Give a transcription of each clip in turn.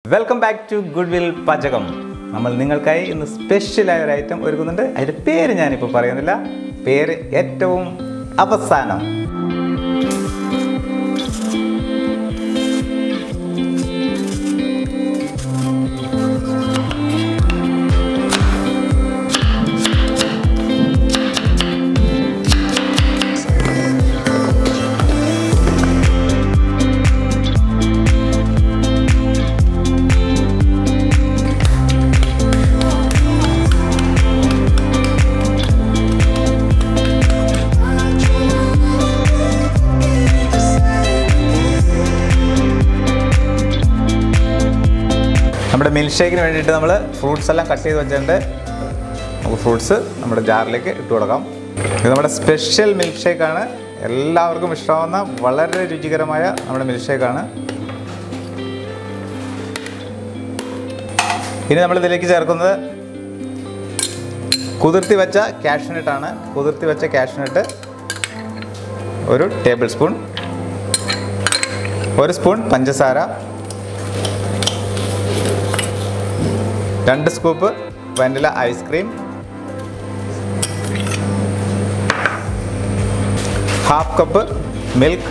welcome back to Goodwill പാചകം നമ്മൾ നിങ്ങൾക്കായി ഇന്ന് സ്പെഷ്യലായ ഒരു ഐറ്റം ഒരുക്കുന്നുണ്ട് അതിൻ്റെ പേര് ഞാനിപ്പോൾ പറയുന്നില്ല പേര് ഏറ്റവും അവസാനം നമ്മുടെ മിൽക്ക് ഷേക്കിന് വേണ്ടിയിട്ട് നമ്മൾ ഫ്രൂട്ട്സ് എല്ലാം കട്ട് ചെയ്ത് വെച്ചിട്ടുണ്ട് നമുക്ക് ഫ്രൂട്ട്സ് നമ്മുടെ ജാറിലേക്ക് ഇട്ട് കൊടുക്കാം ഇത് നമ്മുടെ സ്പെഷ്യൽ മിൽക്ക് ഷേക്കാണ് എല്ലാവർക്കും ഇഷ്ടമാവുന്ന വളരെ രുചികരമായ നമ്മുടെ മിൽക്ക് ഷേക്കാണ് ഇനി നമ്മൾ ഇതിലേക്ക് ചേർക്കുന്നത് കുതിർത്തി വെച്ച കാഷ്നട്ടാണ് കുതിർത്തി വെച്ച കാഷ്നട്ട് ഒരു ടേബിൾ സ്പൂൺ ഒരു സ്പൂൺ പഞ്ചസാര രണ്ട് scoop vanilla ice cream half cup milk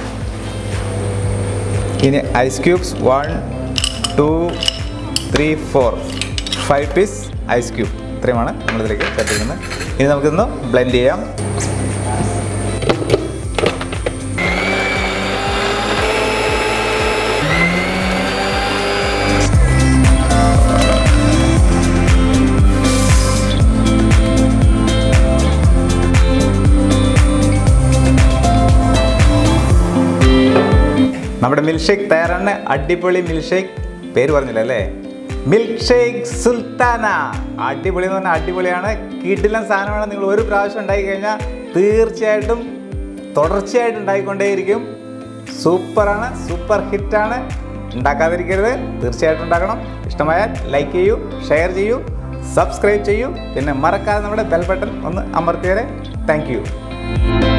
ഇനി ice cubes one two three four five piece ice cube ഇത്രയുമാണ് നമ്മളിതിലേക്ക് ചേർത്തിരിക്കുന്നത് ഇനി നമുക്കിതൊന്ന് ബ്ലെൻഡ് ചെയ്യാം നമ്മുടെ മിൽക്ക് ഷേക്ക് തയ്യാറാണ് അടിപൊളി മിൽക്ക് ഷേക്ക് പേര് പറഞ്ഞില്ല അല്ലേ മിൽക്ക് ഷേക്ക് സുൽത്താന അടിപൊളി എന്ന് പറഞ്ഞാൽ അടിപൊളിയാണ് കിടിലൻ സാധനമാണ് നിങ്ങൾ ഒരു പ്രാവശ്യം ഉണ്ടാക്കി കഴിഞ്ഞാൽ തീർച്ചയായിട്ടും തുടർച്ചയായിട്ട് ഉണ്ടായിക്കൊണ്ടേയിരിക്കും സൂപ്പറാണ് സൂപ്പർ ഹിറ്റാണ് ഉണ്ടാക്കാതിരിക്കരുത് തീർച്ചയായിട്ടും ഉണ്ടാക്കണം ഇഷ്ടമായാൽ ലൈക്ക് ചെയ്യൂ ഷെയർ ചെയ്യൂ സബ്സ്ക്രൈബ് ചെയ്യൂ പിന്നെ മറക്കാതെ നമ്മുടെ ബെൽ ബട്ടൺ ഒന്ന് അമർത്തിയാലേ താങ്ക് യു